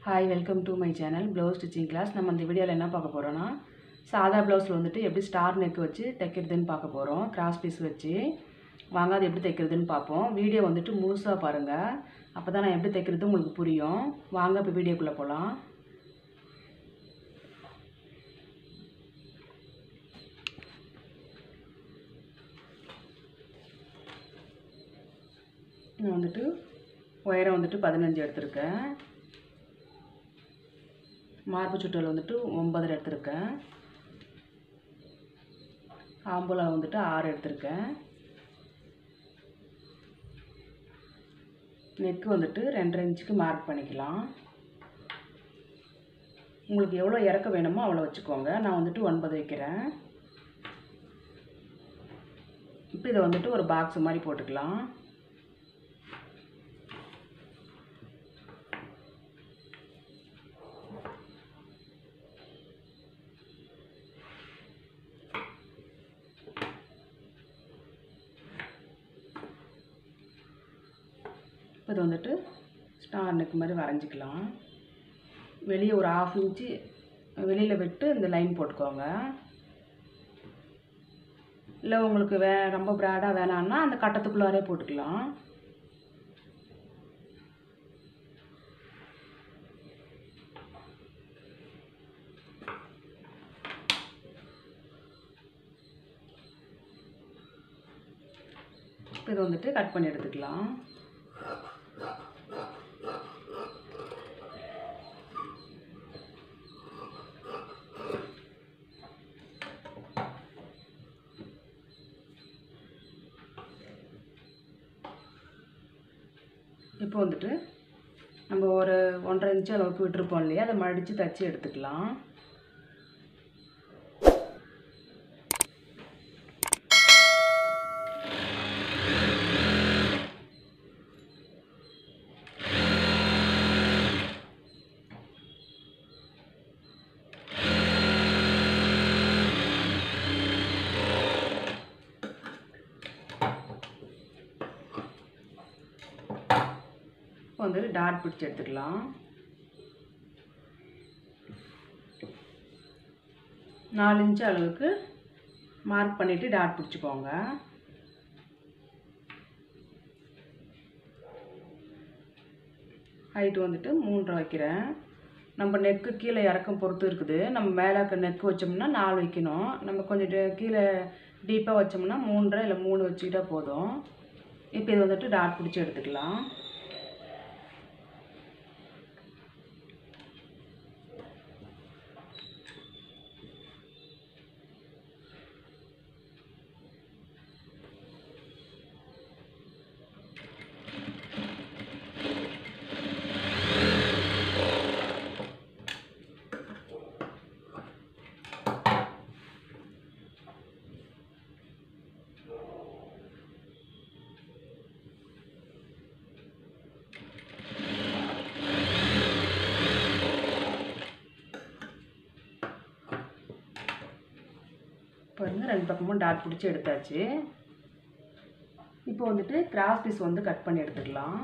hi welcome to my channel blouse stitching class நம்ம இந்த வீடியோவில் என்ன பார்க்க போகிறோன்னா சாதா ப்ளவுஸில் வந்துட்டு எப்படி ஸ்டார் நெக் வச்சு தைக்கிறதுன்னு பார்க்க போகிறோம் கிராஸ் பீஸ் வச்சு வாங்க அது எப்படி தைக்கிறதுன்னு பார்ப்போம் வீடியோ வந்துட்டு முழுசாக பாருங்கள் அப்போ தான் நான் எப்படி தைக்கிறது உங்களுக்கு புரியும் வாங்க இப்போ வீடியோக்குள்ளே போகலாம் நான் வந்துட்டு உயரம் வந்துட்டு பதினஞ்சு எடுத்திருக்கேன் மார்பு சுற்றல் வந்துட்டு ஒன்பது எடுத்திருக்கேன் ஆம்புலா வந்துட்டு ஆறு எடுத்திருக்கேன் நெக்கு வந்துட்டு ரெண்டரை இன்ச்சுக்கு மார்க் பண்ணிக்கலாம் உங்களுக்கு எவ்வளோ இறக்க வேணுமோ அவ்வளோ வச்சுக்கோங்க நான் வந்துட்டு ஒன்பது வைக்கிறேன் இப்போ இதை வந்துட்டு ஒரு பாக்ஸ் மாதிரி போட்டுக்கலாம் இப்போ இது வந்துட்டு ஸ்டார் நெக் மாதிரி வரைஞ்சிக்கலாம் வெளியே ஒரு ஆஃப் இன்ச்சு வெளியில் விட்டு இந்த லைன் போட்டுக்கோங்க இல்லை உங்களுக்கு வே ரொம்ப ப்ராடாக வேணான்னா அந்த கட்டத்துக்குள்ளாரே போட்டுக்கலாம் இப்போ இதை வந்துட்டு கட் பண்ணி எடுத்துக்கலாம் இப்போ வந்துட்டு நம்ம ஒரு ஒன்றரை இன்ச்சு அளவுக்கு விட்டுருப்போம் இல்லையா அதை மடித்து தச்சு எடுத்துக்கலாம் இப்போ வந்துட்டு டாட் பிடிச்சி எடுத்துக்கலாம் நாலு இன்ச்சு அளவுக்கு மார்க் பண்ணிவிட்டு டாட் பிடிச்சிக்கோங்க ஹைட்டு வந்துட்டு மூன்றரை வைக்கிறேன் நம்ம நெக்கு கீழே இறக்கம் பொறுத்து இருக்குது நம்ம மேலே இருக்க நெக்கு வச்சோம்னா நாலு வைக்கணும் நம்ம கொஞ்சம் டி- கீழே டீப்பாக வச்சோம்னா மூன்றரை இல்லை மூணு வச்சுக்கிட்டா போதும் இப்போ இது வந்துட்டு டாட் பிடிச்சி எடுத்துக்கலாம் பாருங்க ரெண்டு பக்கமும் டாட் பிடிச்சி எடுத்தாச்சு இப்போ வந்துட்டு கிராஸ் பீஸ் வந்து கட் பண்ணி எடுத்துக்கலாம்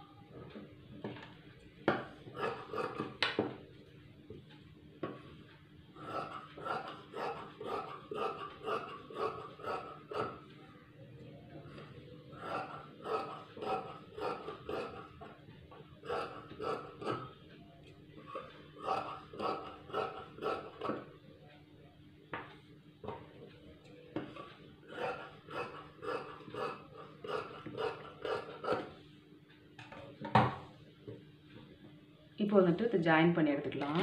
இப்போ வந்துட்டு இதை ஜாயின் பண்ணி எடுத்துக்கலாம்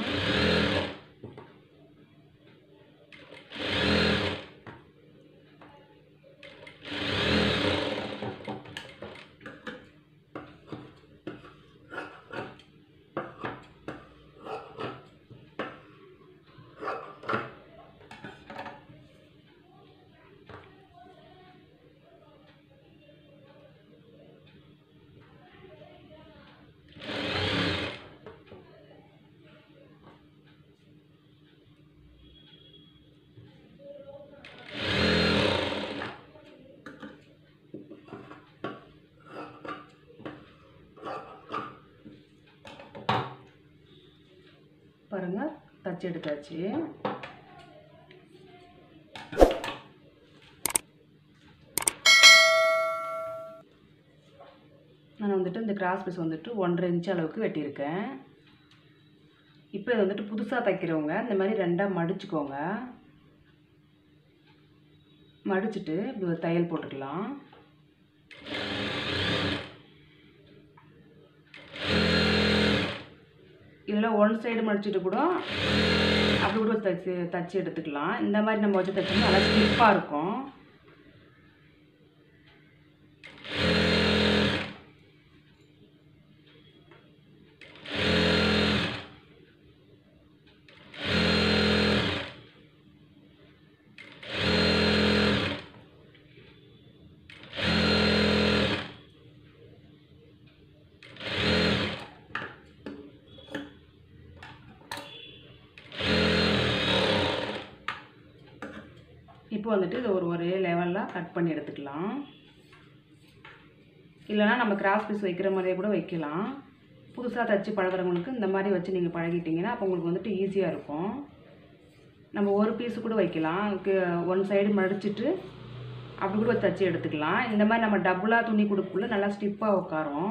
பாருங்கள் தச்சு எடுத்தாச்சு நான் வந்துட்டு இந்த கிராஸ் பீஸ் வந்துட்டு ஒன்றரை இன்ச் அளவுக்கு வெட்டியிருக்கேன் இப்போ இதை வந்துட்டு புதுசாக தைக்கிறவங்க இந்த மாதிரி ரெண்டாக மடிச்சுக்கோங்க மடிச்சுட்டு இப்படி ஒரு தையல் போட்டுக்கலாம் இதில் ஒன் சைடு மடிச்சுட்டு கூட அப்படி கூட தச்சு தச்சு எடுத்துக்கலாம் இந்த மாதிரி நம்ம வச்சு தைச்சோம்னா நல்லா ஸ்டிப்பாக இருக்கும் இப்போ வந்துட்டு இதை ஒரு ஒரே லெவலில் கட் பண்ணி எடுத்துக்கலாம் இல்லைனா நம்ம கிராஸ் பீஸ் வைக்கிற மாதிரியே கூட வைக்கலாம் புதுசாக தைச்சி பழகிறவங்களுக்கு இந்த மாதிரி வச்சு நீங்கள் பழகிட்டீங்கன்னா அப்போ உங்களுக்கு வந்துட்டு ஈஸியாக இருக்கும் நம்ம ஒரு பீஸ் கூட வைக்கலாம் ஒன் சைடு மடிச்சிட்டு அப்படி கூட தச்சு எடுத்துக்கலாம் இந்த மாதிரி நம்ம டபுளாக துணி கொடுக்குள்ள நல்லா ஸ்டிப்பாக உட்காரும்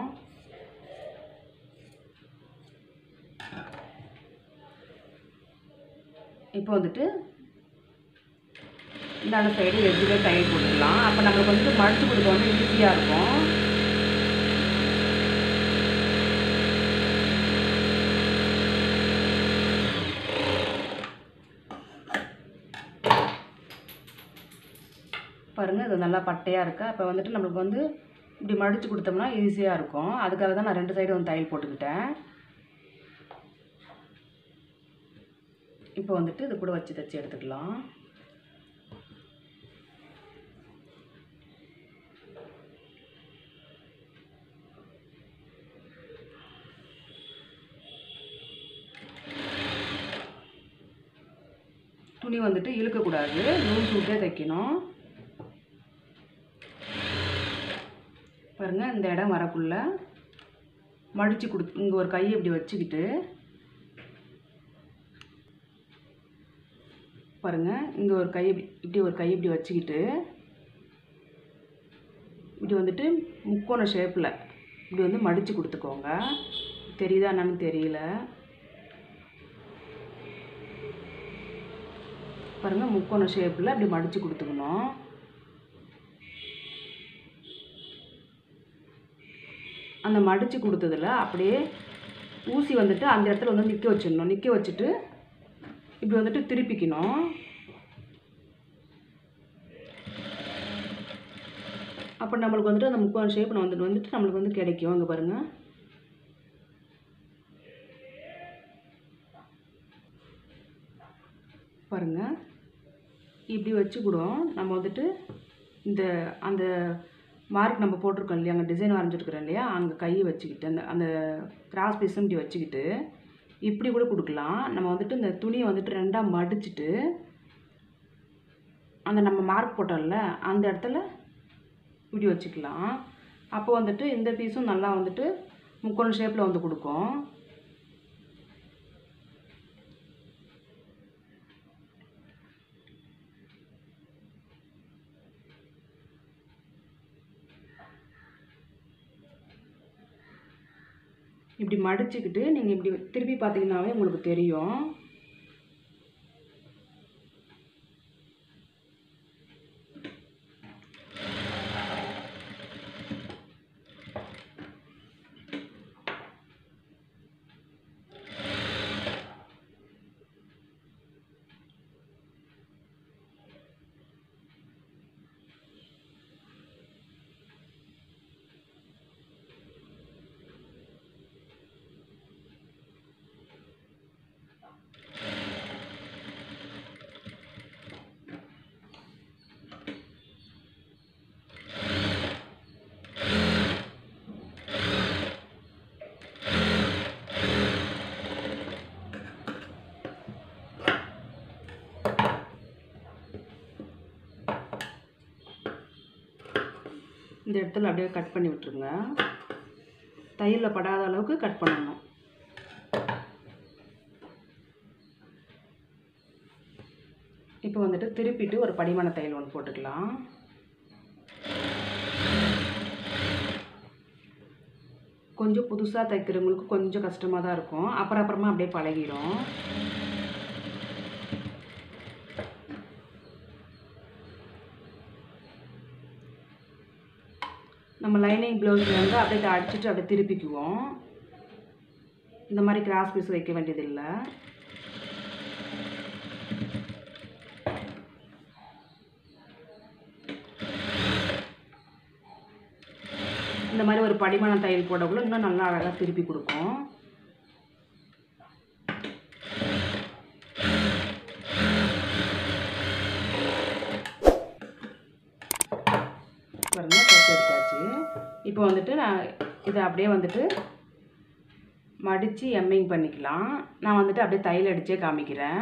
இப்போ வந்துட்டு இந்த அந்த சைடு எதுவுமே தையல் போட்டுக்கலாம் அப்போ நம்மளுக்கு வந்துட்டு மடிச்சு கொடுக்க வந்து ஈஸியாக இருக்கும் பாருங்கள் இது நல்லா பட்டையாக இருக்குது அப்போ வந்துட்டு நம்மளுக்கு வந்து இப்படி மடித்து கொடுத்தோம்னா ஈஸியாக இருக்கும் அதுக்காக தான் நான் ரெண்டு சைடும் வந்து தையல் போட்டுக்கிட்டேன் இப்போ வந்துட்டு இது கூட வச்சு தைச்சி எடுத்துக்கலாம் துணி வந்துட்டு இழுக்கக்கூடாது நூல் சுட்டே தைக்கணும் பாருங்கள் இந்த இடம் வரக்குள்ள மடித்து கொடு இங்கே ஒரு கையை இப்படி வச்சுக்கிட்டு பாருங்கள் இங்கே ஒரு கை இப்படி இப்படி ஒரு கை இப்படி வச்சுக்கிட்டு இப்படி வந்துட்டு முக்கோண ஷேப்பில் இப்படி வந்து மடித்து கொடுத்துக்கோங்க தெரியுதா என்னன்னு தெரியல பாருங்கள் முக்கோண ஷேப்பில் இப்படி மடித்து கொடுத்துக்கணும் அந்த மடித்து கொடுத்ததில் அப்படியே ஊசி வந்துட்டு அந்த இடத்துல வந்து நிற்க வச்சிடணும் நிற்க வச்சுட்டு இப்படி வந்துட்டு திருப்பிக்கணும் அப்போ நம்மளுக்கு வந்துட்டு அந்த முக்கோண ஷேப் வந்துட்டு வந்துட்டு நம்மளுக்கு வந்து கிடைக்கும் இங்கே பாருங்கள் பாருங்கள் இப்படி வச்சு கூட நம்ம வந்துட்டு இந்த அந்த மார்க் நம்ம போட்டிருக்கோம் இல்லையா அங்கே டிசைன் வரைஞ்சிருக்கிறோம் இல்லையா அங்கே கையை வச்சுக்கிட்டு அந்த அந்த கிராஸ் பீஸும் இப்படி வச்சுக்கிட்டு இப்படி கூட கொடுக்கலாம் நம்ம வந்துட்டு இந்த துணியை வந்துட்டு ரெண்டாக மடிச்சிட்டு அந்த நம்ம மார்க் போட்டோம்ல அந்த இடத்துல இப்படி வச்சுக்கலாம் அப்போ வந்துட்டு இந்த பீஸும் நல்லா வந்துட்டு முக்கோண ஷேப்பில் வந்து கொடுக்கும் இப்படி மடிச்சுக்கிட்டு நீங்கள் இப்படி திருப்பி பார்த்தீங்கன்னாவே உங்களுக்கு தெரியும் இந்த இடத்துல அப்படியே கட் பண்ணி விட்டுருங்க தையலில் படாத அளவுக்கு கட் பண்ணணும் இப்போ வந்துட்டு திருப்பிட்டு ஒரு படிமான தையல் ஒன்று போட்டுக்கலாம் கொஞ்சம் புதுசாக தைக்கிறவங்களுக்கு கொஞ்சம் கஷ்டமாக தான் இருக்கும் அப்புறம் அப்புறமா அப்படியே பழகிடும் நம்ம லைனிங் ப்ளவுஸில் வந்து அப்படியே அடிச்சுட்டு அப்படியே திருப்பிக்குவோம் இந்த மாதிரி கிராஸ் பீஸ் வைக்க வேண்டியதில்லை இந்த மாதிரி ஒரு படிமான தையல் போடக்குள்ள இன்னும் நல்லா அழகாக திருப்பி கொடுக்கும் பாருங்க தைச்சு எடுத்தாச்சு இப்போ வந்துட்டு நான் இதை அப்படியே வந்துட்டு மடித்து எம்மிங் பண்ணிக்கலாம் நான் வந்துட்டு அப்படியே தையல் அடித்தே காமிக்கிறேன்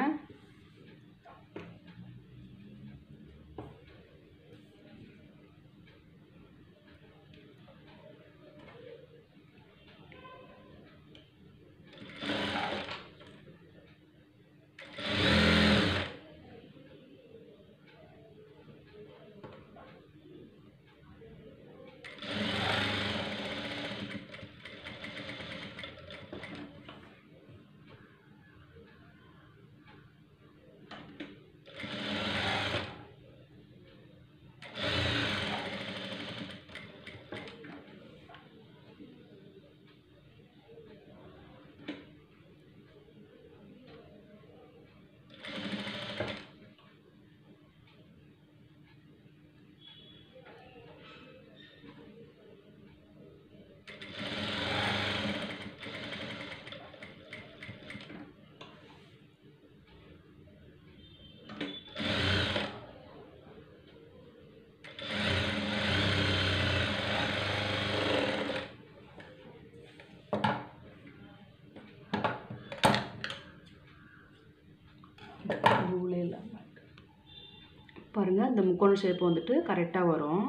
ரூலே இல்லாமல் பாருங்கள் இந்த முக்கோண ஷேப் வந்துட்டு கரெக்டாக வரும்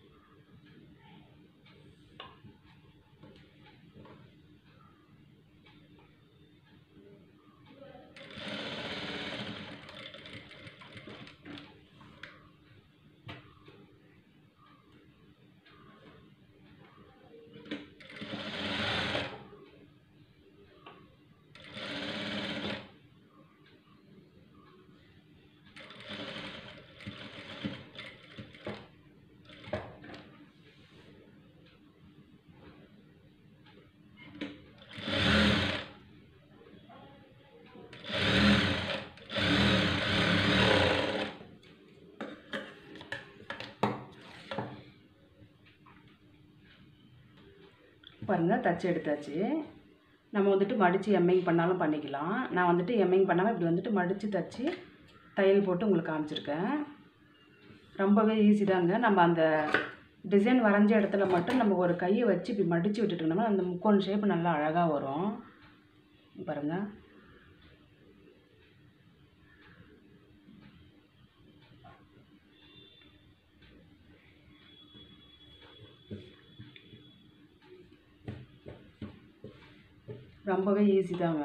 பாருங்கள் தச்சு எடுத்தாச்சு நம்ம வந்துட்டு மடித்து எம்மிங் பண்ணாலும் பண்ணிக்கலாம் நான் வந்துட்டு எம்மிங் பண்ணாமல் இப்படி வந்துட்டு மடித்து தச்சு தையல் போட்டு உங்களுக்கு காமிச்சிருக்கேன் ரொம்பவே ஈஸி தாங்க நம்ம அந்த டிசைன் வரைஞ்ச இடத்துல மட்டும் நம்ம ஒரு கையை வச்சு இப்படி மடித்து விட்டுட்டோம்னா அந்த முக்கோண ஷேப் நல்லா அழகாக வரும் பாருங்கள் ரொம்பவே ஈஸி தாங்க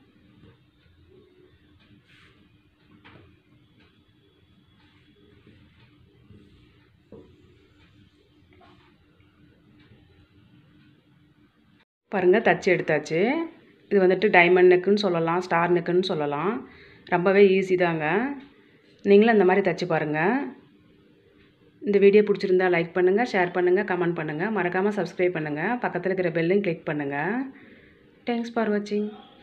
பாருங்கள் தச்சு எடுத்தாச்சு இது வந்துட்டு டைமண்ட் நெக்குன்னு சொல்லலாம் ஸ்டார் நெக்குன்னு சொல்லலாம் ரொம்பவே ஈஸி தாங்க நீங்களும் இந்த மாதிரி தச்சு பாருங்கள் இந்த வீடியோ பிடிச்சிருந்தா லைக் பண்ணுங்கள் ஷேர் பண்ணுங்கள் கமெண்ட் பண்ணுங்கள் மறக்காமல் சப்ஸ்கிரைப் பண்ணுங்கள் பக்கத்தில் இருக்கிற பெல்லையும் கிளிக் பண்ணுங்கள் தேங்க்ஸ் ஃபார் வாட்சிங்